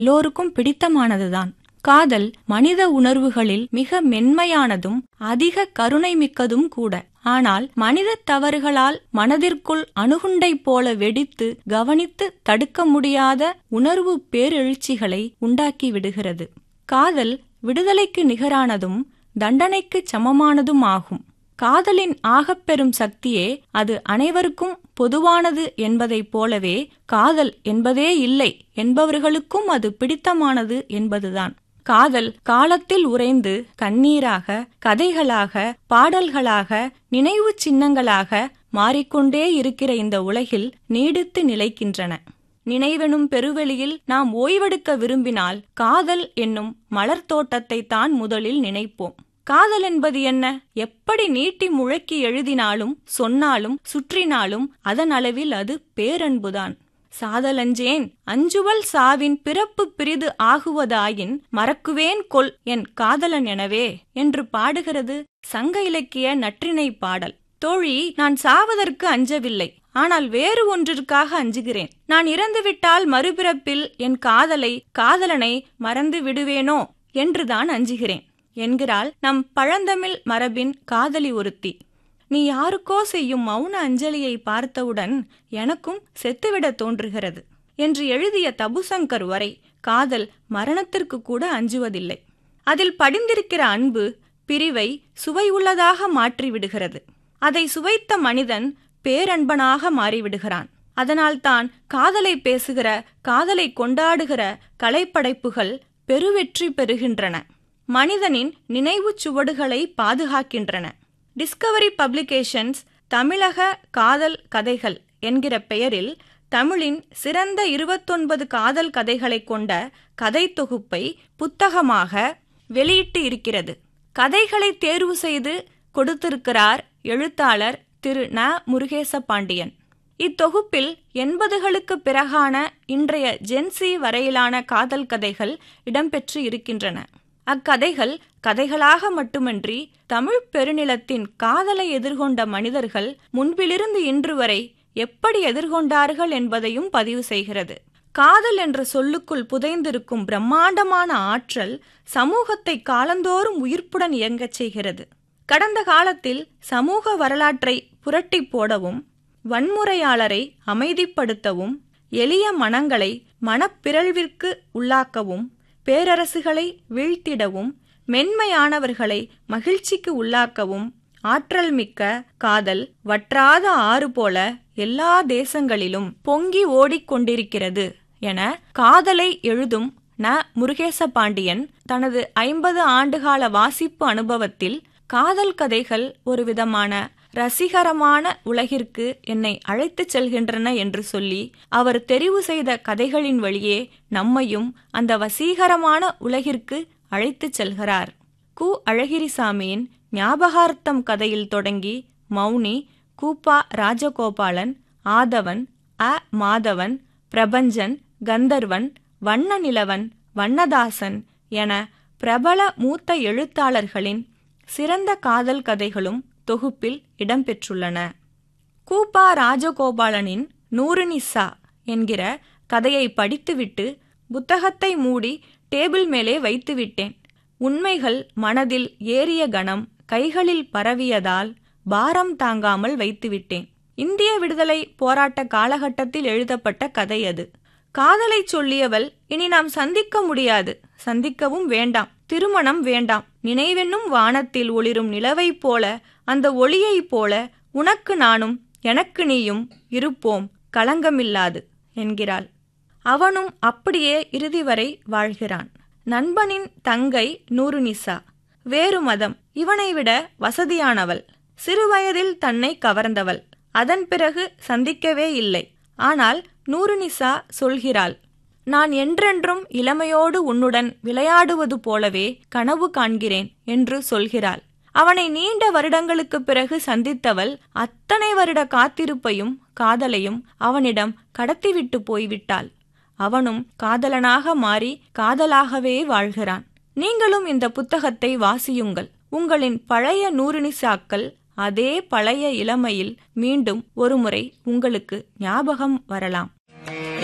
எல்லோருக்கும் பிடித்தமானதுதான் காதல் மனித உணர்வுகளில் மிக மென்மையானதும் அதிக கருணை மிக்கதும் கூட ஆனால் மனித தவறுகளால் மனதிற்குள் அணுகுண்டை போல வெடித்து கவனித்து தடுக்க முடியாத உணர்வு பேரெழுச்சிகளை உண்டாக்கி விடுகிறது காதல் விடுதலைக்கு நிகரானதும் தண்டனைக்கு சமமானதும் ஆகும் காதலின் ஆகப்பெரும் சக்தியே அது அனைவருக்கும் பொதுவானது என்பதைப் போலவே காதல் என்பதே இல்லை என்பவர்களுக்கும் அது பிடித்தமானது என்பதுதான் காதல் காலத்தில் உறைந்து கண்ணீராக கதைகளாக பாடல்களாக நினைவு சின்னங்களாக மாறிக்கொண்டே இருக்கிற இந்த உலகில் நீடித்து நிலைக்கின்றன நினைவெனும் பெருவெளியில் நாம் ஓய்வெடுக்க விரும்பினால் காதல் என்னும் மலர் தோட்டத்தை தான் முதலில் நினைப்போம் காதல் என்பது என்ன எப்படி நீட்டி முழக்கி எழுதினாலும் சொன்னாலும் சுற்றினாலும் அதன் அளவில் அது பேரன்புதான் சாதலஞ்சேன் அஞ்சுவல் சாவின் பிறப்பு பிரிது ஆகுவதாயின் மறக்குவேன் கொல் என் காதலன் எனவே என்று பாடுகிறது சங்க இலக்கிய நற்றினை பாடல் தோழி நான் சாவதற்கு அஞ்சவில்லை ஆனால் வேறு ஒன்றிற்காக அஞ்சுகிறேன் நான் இறந்துவிட்டால் மறுபிறப்பில் என் காதலை காதலனை மறந்து விடுவேனோ என்றுதான் அஞ்சுகிறேன் என்கிறாள் நம் பழந்தமிழ் மரபின் காதலி ஒருத்தி நீ யாருக்கோ செய்யும் மௌன அஞ்சலியை பார்த்தவுடன் எனக்கும் செத்துவிட தோன்றுகிறது என்று எழுதிய தபுசங்கர் வரை காதல் மரணத்திற்கு கூட அஞ்சுவதில்லை அதில் படிந்திருக்கிற அன்பு பிரிவை சுவை உள்ளதாக மாற்றிவிடுகிறது அதை சுவைத்த மனிதன் பேரன்பனாக மாறிவிடுகிறான் அதனால்தான் காதலை பேசுகிற காதலை கொண்டாடுகிற கலைப்படைப்புகள் பெருவெற்றி பெறுகின்றன மனிதனின் நினைவுச் சுவடுகளை பாதுகாக்கின்றன டிஸ்கவரி பப்ளிகேஷன்ஸ் தமிழக காதல் கதைகள் என்கிற பெயரில் தமிழின் சிறந்த இருபத்தொன்பது காதல் கதைகளை கொண்ட கதை தொகுப்பை புத்தகமாக வெளியிட்டு இருக்கிறது கதைகளை தேர்வு செய்து கொடுத்திருக்கிறார் எழுத்தாளர் திரு ந முருகேச பாண்டியன் இத்தொகுப்பில் எண்பதுகளுக்கு பிறகான இன்றைய ஜென்சி வரையிலான காதல் கதைகள் இடம்பெற்று இருக்கின்றன அக்கதைகள் கதைகளாக மட்டுமன்றி தமிழ் பெருநிலத்தின் காதலை எதிர்கொண்ட மனிதர்கள் முன்பிலிருந்து இன்று வரை எப்படி எதிர்கொண்டார்கள் என்பதையும் பதிவு செய்கிறது காதல் என்ற சொல்லுக்குள் புதைந்திருக்கும் பிரம்மாண்டமான ஆற்றல் சமூகத்தை காலந்தோறும் உயிர்ப்புடன் இயங்கச் செய்கிறது கடந்த காலத்தில் சமூக வரலாற்றை புரட்டி போடவும் வன்முறையாளரை அமைதிப்படுத்தவும் எளிய மனங்களை மனப்பிறழ்விற்கு உள்ளாக்கவும் பேரரசுகளை வீழ்த்திடவும் மென்மையானவர்களை மகிழ்ச்சிக்கு உள்ளாக்கவும் ஆற்றல் மிக்க காதல் வற்றாத ஆறு போல எல்லா தேசங்களிலும் பொங்கி ஓடிக்கொண்டிருக்கிறது என காதலை எழுதும் ந முருகேச பாண்டியன் தனது ஐம்பது ஆண்டுகால வாசிப்பு அனுபவத்தில் காதல் கதைகள் ஒரு விதமான ரசிகரமான உலகிற்கு என்னை அழைத்துச் செல்கின்றன என்று சொல்லி அவர் தெரிவு செய்த கதைகளின் வழியே நம்மையும் அந்த வசீகரமான உலகிற்கு அழைத்துச் செல்கிறார் கு அழகிரிசாமியின் ஞாபகார்த்தம் கதையில் தொடங்கி மௌனி கூப்பா ராஜகோபாலன் ஆதவன் அ மாதவன் பிரபஞ்சன் கந்தர்வன் வண்ண நிலவன் வண்ணதாசன் என பிரபல மூத்த எழுத்தாளர்களின் சிறந்த காதல் கதைகளும் தொகுப்பில் இடம்பெற்றுள்ளன கூப்பா ராஜகோபாலனின் நூறுனிசா என்கிற கதையை படித்துவிட்டு புத்தகத்தை மூடி டேபிள் மேலே வைத்துவிட்டேன் உண்மைகள் மனதில் ஏறிய கணம் கைகளில் பரவியதால் பாரம் தாங்காமல் வைத்துவிட்டேன் இந்திய விடுதலை போராட்ட காலகட்டத்தில் எழுதப்பட்ட கதை அது காதலை சொல்லியவள் இனி நாம் சந்திக்க முடியாது சந்திக்கவும் வேண்டாம் திருமணம் வேண்டாம் நினைவென்னும் வானத்தில் ஒளிரும் நிலவைப் போல அந்த ஒளியைப் போல உனக்கு நானும் எனக்கு நீயும் இருப்போம் களங்கமில்லாது என்கிறாள் அவனும் அப்படியே இறுதி வரை வாழ்கிறான் நண்பனின் தங்கை நூறுநிசா வேறு மதம் இவனை விட வசதியானவள் சிறுவயதில் தன்னை கவர்ந்தவள் அதன் பிறகு சந்திக்கவே இல்லை ஆனால் நூறுநிசா சொல்கிறாள் நான் என்றென்றும் இளமையோடு உன்னுடன் விளையாடுவது போலவே கனவு காண்கிறேன் என்று சொல்கிறாள் அவனை நீண்ட வருடங்களுக்கு பிறகு சந்தித்தவள் அத்தனை வருட காத்திருப்பையும் காதலையும் அவனிடம் கடத்திவிட்டு போய்விட்டாள் அவனும் காதலனாக மாறி காதலாகவே வாழ்கிறான் நீங்களும் இந்த புத்தகத்தை வாசியுங்கள் உங்களின் பழைய நூறுனிசாக்கள் அதே பழைய இளமையில் மீண்டும் ஒருமுறை உங்களுக்கு ஞாபகம் வரலாம்